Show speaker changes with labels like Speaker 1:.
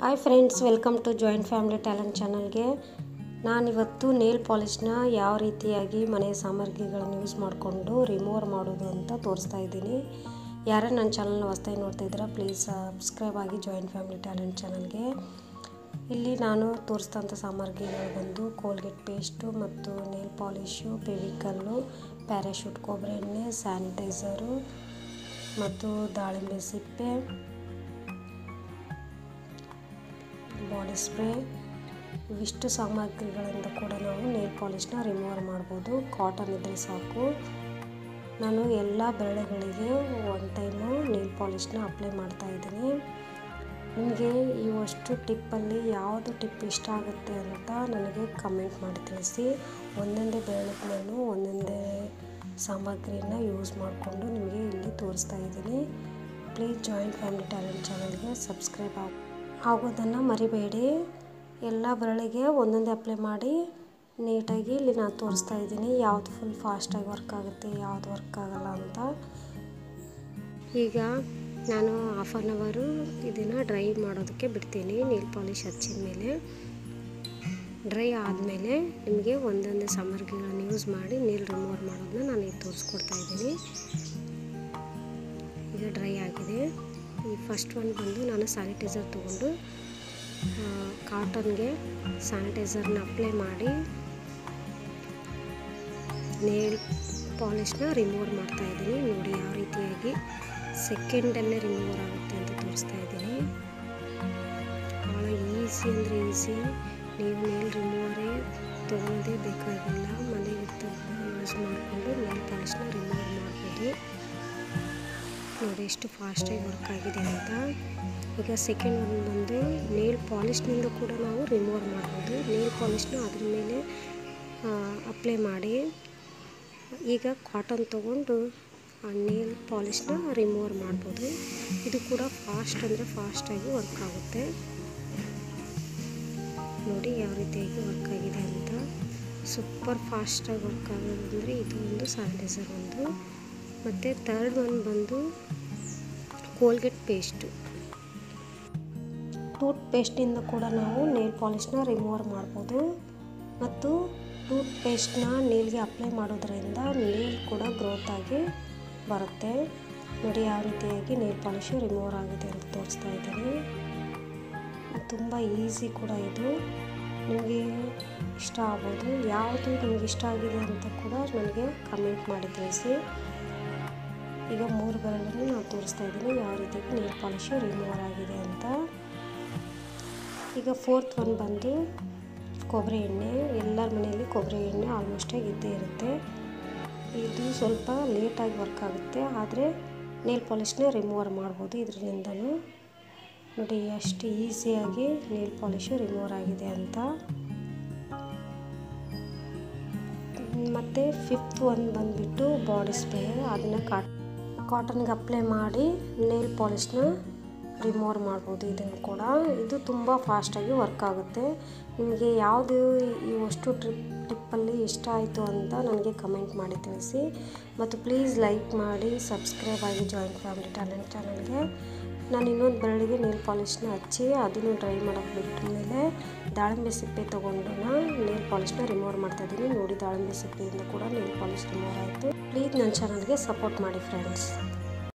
Speaker 1: hi friends welcome to joint family talent ಚಾನಲ್ಗೆ ನಾನಿವತ್ತು nail ಪಾಲಿಷ್ನ ಯಾವ ರೀತಿಯಾಗಿ ಮನೆಯ ಸಾಮಗ್ರಿಗಳನ್ನು ಯೂಸ್ ಮಾಡಿಕೊಂಡು ರಿಮೂವರ್ ಮಾಡೋದು ಅಂತ ತೋರಿಸ್ತಾ ಇದ್ದೀನಿ ಯಾರೇ ನನ್ನ ಚಾನಲ್ನ ಹೊಸ್ದಾಗಿ ನೋಡ್ತಾ ಇದ್ದೀರಾ ಪ್ಲೀಸ್ ಸಬ್ಸ್ಕ್ರೈಬ್ ಆಗಿ ಜಾಯಿಂಟ್ ಫ್ಯಾಮಿಲಿ ಟ್ಯಾಲೆಂಟ್ ಚಾನಲ್ಗೆ ಇಲ್ಲಿ ನಾನು ತೋರಿಸಿದಂಥ ಸಾಮಗ್ರಿಗಳು ಬಂದು ಕೋಲ್ಗೇಟ್ ಪೇಸ್ಟು ಮತ್ತು ನೇಲ್ ಪಾಲಿಶು ಫೆವಿಕಲ್ಲು ಪ್ಯಾರಾಶೂಟ್ ಕೊಬ್ಬರಿ ಎಣ್ಣೆ ಸ್ಯಾನಿಟೈಸರು ಮತ್ತು ದಾಳಿಂಬೆ ಸಿಪ್ಪೆ ಬಾಡಿ ಸ್ಪ್ರೇ ಇವಿಷ್ಟು ಸಾಮಗ್ರಿಗಳಿಂದ ಕೂಡ ನಾವು ನೇಲ್ ಪಾಲಿಷ್ನ ರಿಮೂವರ್ ಮಾಡ್ಬೋದು ಕಾಟನ್ ಇದ್ದರೆ ಸಾಕು ನಾನು ಎಲ್ಲ ಬೆರಳುಗಳಿಗೆ ಒನ್ ಟೈಮು ನೇಲ್ ಪಾಲಿಷ್ನ ಅಪ್ಲೈ ಮಾಡ್ತಾ ಇದ್ದೀನಿ ನಿಮಗೆ ಈ ಅಷ್ಟು ಟಿಪ್ಪಲ್ಲಿ ಯಾವುದು ಟಿಪ್ ಇಷ್ಟ ಆಗುತ್ತೆ ಅಂತ ನನಗೆ ಕಮೆಂಟ್ ಮಾಡಿ ತಿಳಿಸಿ ಒಂದೊಂದೇ ಬೆರಳಿಗೆ ನಾನು ಒಂದೊಂದೇ ಸಾಮಗ್ರಿನ ಯೂಸ್ ಮಾಡಿಕೊಂಡು ನಿಮಗೆ ಇಲ್ಲಿ ತೋರಿಸ್ತಾ ಇದ್ದೀನಿ ಪ್ಲೀಸ್ ಜಾಯಿಂಟ್ ಫ್ಯಾಮಿಲಿ ಟ್ಯಾಲೆಂಟ್ ಚಾನಲ್ಗೆ ಸಬ್ಸ್ಕ್ರೈಬ್ ಆಗಿ ಆಗೋದನ್ನು ಮರಿಬೇಡಿ ಎಲ್ಲ ಬೆರಳಿಗೆ ಒಂದೊಂದೇ ಅಪ್ಲೈ ಮಾಡಿ ನೀಟಾಗಿ ಇಲ್ಲಿ ನಾನು ತೋರಿಸ್ತಾ ಇದ್ದೀನಿ ಯಾವುದು ಫುಲ್ ಫಾಸ್ಟಾಗಿ ವರ್ಕ್ ಆಗುತ್ತೆ ಯಾವುದು ವರ್ಕ್ ಆಗಲ್ಲ ಅಂತ ಈಗ ನಾನು ಹಾಫ್ ಆನ್ ಅವರು ಇದನ್ನು ಡ್ರೈ ಮಾಡೋದಕ್ಕೆ ಬಿಡ್ತೀನಿ ನೀಲ್ ಪಾಲಿಶ್ ಹಚ್ಚಿದ ಮೇಲೆ ಡ್ರೈ ಆದಮೇಲೆ ನಿಮಗೆ ಒಂದೊಂದೇ ಸಾಮಗ್ರಿಗಳನ್ನು ಯೂಸ್ ಮಾಡಿ ನೀರು ರಿಮೂವರ್ ಮಾಡೋದನ್ನ ನಾನು ಈಗ ತೋರಿಸ್ಕೊಡ್ತಾ ಇದ್ದೀನಿ ಈಗ ಡ್ರೈ ಆಗಿದೆ ಈ ಫಸ್ಟ್ ಒನ್ ಬಂದು ನಾನು ಸ್ಯಾನಿಟೈಸರ್ ತೊಗೊಂಡು ಕಾಟನ್ಗೆ ಸ್ಯಾನಿಟೈಸರ್ನ ಅಪ್ಲೈ ಮಾಡಿ ನೇಲ್ ಪಾಲಿಷ್ನ ರಿಮೂವರ್ ಮಾಡ್ತಾ ಇದ್ದೀನಿ ನೋಡಿ ಯಾವ ರೀತಿಯಾಗಿ ಸೆಕೆಂಡಲ್ಲೇ ರಿಮೂವರ್ ಆಗುತ್ತೆ ಅಂತ ತೋರಿಸ್ತಾ ಇದ್ದೀನಿ ಭಾಳ ಈಸಿ ಅಂದರೆ ಈಸಿ ನೀವು ನೇಲ್ ರಿಮೂವರೇ ತೊಗೊಳೋದೇ ಬೇಕಾಗಿಲ್ಲ ಮನೆಗೆ ಯೂಸ್ ಮಾಡಿಕೊಂಡು ನೇಲ್ ಪಾಲಿಷ್ನ ರಿಮೂವರ್ ಮಾಡ್ಬೋದು ನೋಡಿ ಎಷ್ಟು ಫಾಸ್ಟಾಗಿ ವರ್ಕ್ ಆಗಿದೆ ಅಂತ ಈಗ ಸೆಕೆಂಡ್ ಒನ್ ಬಂದು ನೇಲ್ ಪಾಲಿಷ್ನಿಂದ ಕೂಡ ನಾವು ರಿಮೂವರ್ ಮಾಡ್ಬೋದು ನೇಲ್ ಪಾಲಿಷ್ನ ಅದ್ರ ಮೇಲೆ ಅಪ್ಲೈ ಮಾಡಿ ಈಗ ಕಾಟನ್ ತೊಗೊಂಡು ಆ ನೇಲ್ ಪಾಲಿಷ್ನ ರಿಮೂವರ್ ಮಾಡ್ಬೋದು ಇದು ಕೂಡ ಫಾಸ್ಟ್ ಅಂದರೆ ಫಾಸ್ಟಾಗಿ ವರ್ಕ್ ಆಗುತ್ತೆ ನೋಡಿ ಯಾವ ರೀತಿಯಾಗಿ ವರ್ಕ್ ಆಗಿದೆ ಅಂತ ಸೂಪರ್ ಫಾಸ್ಟಾಗಿ ವರ್ಕ್ ಆಗೋದಂದರೆ ಇದು ಒಂದು ಸ್ಯಾನಿಟೈಸರ್ ಒಂದು ಮತ್ತು ಥರ್ಡ್ ಒನ್ ಬಂದು ಕೋಲ್ಗೇಟ್ ಪೇಸ್ಟು ಟೂತ್ ಪೇಸ್ಟಿಂದ ಕೂಡ ನಾವು ನೇಲ್ ಪಾಲಿಷ್ನ ರಿಮೂವರ್ ಮಾಡ್ಬೋದು ಮತ್ತು ಟೂತ್ ಪೇಸ್ಟ್ನ ನೇಲ್ಗೆ ಅಪ್ಲೈ ಮಾಡೋದ್ರಿಂದ ನೇಲ್ ಕೂಡ ಗ್ರೋತ್ ಆಗಿ ಬರುತ್ತೆ ನೋಡಿ ಯಾವ ರೀತಿಯಾಗಿ ನೇಲ್ ಪಾಲಿಶು ರಿಮೂವರ್ ಆಗಿದೆ ಅಂತ ತೋರಿಸ್ತಾ ಇದ್ದೀನಿ ತುಂಬ ಈಸಿ ಕೂಡ ಇದು ನಿಮಗೆ ಇಷ್ಟ ಆಗ್ಬೋದು ಯಾವುದು ನಿಮಗೆ ಇಷ್ಟ ಆಗಿದೆ ಅಂತ ಕೂಡ ನನಗೆ ಕಮೆಂಟ್ ಮಾಡಿ ತಿಳಿಸಿ ಈಗ ಮೂರು ಬೆರಳನ್ನು ನಾನು ತೋರಿಸ್ತಾ ಇದ್ದೀನಿ ಯಾವ ರೀತಿಯಾಗಿ ನೇಲ್ ಪಾಲಿಶು ರಿಮೂವರ್ ಆಗಿದೆ ಅಂತ ಈಗ ಫೋರ್ತ್ ಒನ್ ಬಂದು ಕೊಬ್ಬರಿ ಎಣ್ಣೆ ಎಲ್ಲರ ಮನೆಯಲ್ಲಿ ಕೊಬ್ಬರಿ ಎಣ್ಣೆ ಆಲ್ಮೋಸ್ಟಾಗಿ ಇದ್ದೇ ಇರುತ್ತೆ ಇದು ಸ್ವಲ್ಪ ಲೇಟಾಗಿ ವರ್ಕ್ ಆಗುತ್ತೆ ಆದರೆ ನೇಲ್ ಪಾಲಿಷ್ನ ರಿಮೂವರ್ ಮಾಡ್ಬೋದು ಇದರಿಂದನೂ ನೋಡಿ ಎಷ್ಟು ಈಸಿಯಾಗಿ ನೇಲ್ ಪಾಲಿಶು ರಿಮೂವರ್ ಆಗಿದೆ ಅಂತ ಮತ್ತು ಫಿಫ್ತ್ ಒನ್ ಬಂದುಬಿಟ್ಟು ಬಾಡಿ ಸ್ಪ್ರೇ ಅದನ್ನು ಕಾಟ್ ಕಾಟನ್ಗೆ ಅಪ್ಲೈ ಮಾಡಿ ನೇಲ್ ಪಾಲಿಷ್ನ ರಿಮೂವರ್ ಮಾಡ್ಬೋದು ಇದನ್ನು ಕೂಡ ಇದು ತುಂಬ ಫಾಸ್ಟಾಗಿ ವರ್ಕ್ ಆಗುತ್ತೆ ನಿಮಗೆ ಯಾವುದು ಈ ಅಷ್ಟು ಟ್ರಿಪ್ ಟಿಪ್ಪಲ್ಲಿ ಇಷ್ಟ ಆಯಿತು ಅಂತ ನನಗೆ ಕಮೆಂಟ್ ಮಾಡಿ ತಿಳಿಸಿ ಮತ್ತು ಪ್ಲೀಸ್ ಲೈಕ್ ಮಾಡಿ ಸಬ್ಸ್ಕ್ರೈಬ್ ಆಗಿ ಜಾಯಿಂಟ್ ಫ್ಯಾಮಿಲಿ ಟ್ಯಾಲೆಂಟ್ ಚಾನಲ್ಗೆ ನಾನು ಇನ್ನೊಂದು ಬೆರಳಿಗೆ ನೇಲ್ ಪಾಲಿಷ್ನ ಹಚ್ಚಿ ಅದನ್ನು ಡ್ರೈ ಮಾಡೋಕ್ಕೆ ಬಿಟ್ಟ ಮೇಲೆ ದಾಳಿಂಬೆ ಸಿಪ್ಪೆ ತೊಗೊಂಡು ನೇಲ್ ಪಾಲಿಷ್ನ ರಿಮೂವರ್ ಮಾಡ್ತಾಯಿದ್ದೀನಿ ನೋಡಿ ದಾಳಿಂಬೆ ಸಿಪ್ಪೆಯಿಂದ ಕೂಡ ನೇಲ್ ಪಾಲಿಶ್ ರಿಮೂವರ್ ಆಯಿತು ಪ್ಲೀಸ್ ನನ್ನ ಚಾನಲ್ಗೆ ಸಪೋರ್ಟ್ ಮಾಡಿ ಫ್ರೆಂಡ್ಸ್